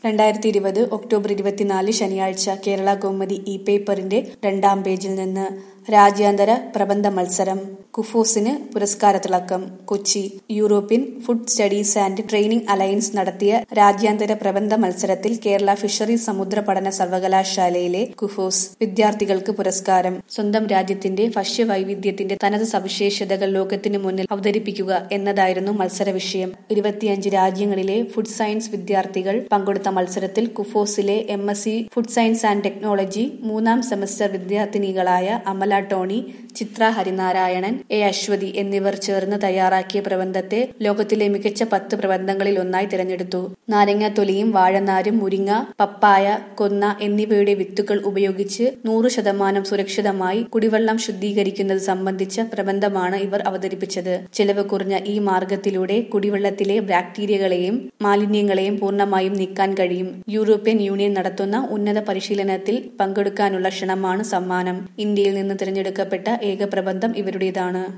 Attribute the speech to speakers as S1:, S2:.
S1: രണ്ടായിരത്തി ഇരുപത് ഒക്ടോബർ ഇരുപത്തിനാല് ശനിയാഴ്ച കേരള കൗമുദി ഇ പേപ്പറിന്റെ രണ്ടാം പേജിൽ നിന്ന് രാജ്യാന്തര പ്രബന്ധ മത്സരം കുഫോസിന് പുരസ്കാരത്തിളക്കം Kochi European food studies and training alliance നടത്തിയ രാജ്യാന്തര പ്രബന്ധ മത്സരത്തിൽ കേരള ഫിഷറീസ് സമുദ്ര പഠന സർവകലാശാലയിലെ കുഫോസ് വിദ്യാർത്ഥികൾക്ക് പുരസ്കാരം സ്വന്തം രാജ്യത്തിന്റെ ഭക്ഷ്യവൈവിധ്യത്തിന്റെ തനത് സവിശേഷതകൾ ലോകത്തിന് മുന്നിൽ അവതരിപ്പിക്കുക എന്നതായിരുന്നു മത്സര വിഷയം ഇരുപത്തിയഞ്ച് രാജ്യങ്ങളിലെ ഫുഡ് സയൻസ് വിദ്യാർത്ഥികൾ പങ്കെടുത്ത മത്സരത്തിൽ കുഫോസിലെ M S C food science and technology മൂന്നാം സെമസ്റ്റർ വിദ്യാർത്ഥിനികളായ അമല ടോണി ചിത്ര ഹരിനാരായണൻ എ അശ്വതി എന്നിവർ ചേർന്ന് തയ്യാറാക്കിയ പ്രബന്ധത്തെ ലോകത്തിലെ മികച്ച പത്ത് പ്രബന്ധങ്ങളിൽ ഒന്നായി തിരഞ്ഞെടുത്തു നാരങ്ങാത്തൊലിയും വാഴനാരും മുരിങ്ങ പപ്പായ കൊന്ന എന്നിവയുടെ വിത്തുകൾ ഉപയോഗിച്ച് നൂറ് ശതമാനം സുരക്ഷിതമായി കുടിവെള്ളം ശുദ്ധീകരിക്കുന്നത് സംബന്ധിച്ച പ്രബന്ധമാണ് ഇവർ അവതരിപ്പിച്ചത് ചെലവ് കുറഞ്ഞ ഈ മാർഗത്തിലൂടെ കുടിവെള്ളത്തിലെ ബാക്ടീരിയകളെയും മാലിന്യങ്ങളെയും പൂർണ്ണമായും നീക്കാൻ കഴിയും യൂറോപ്യൻ യൂണിയൻ നടത്തുന്ന ഉന്നത പരിശീലനത്തിൽ പങ്കെടുക്കാനുള്ള ക്ഷണമാണ് സമ്മാനം ഇന്ത്യയിൽ നിന്ന് തിരഞ്ഞെടുക്കപ്പെട്ട ഏക പ്രബന്ധം ഇവരുടേതാണ്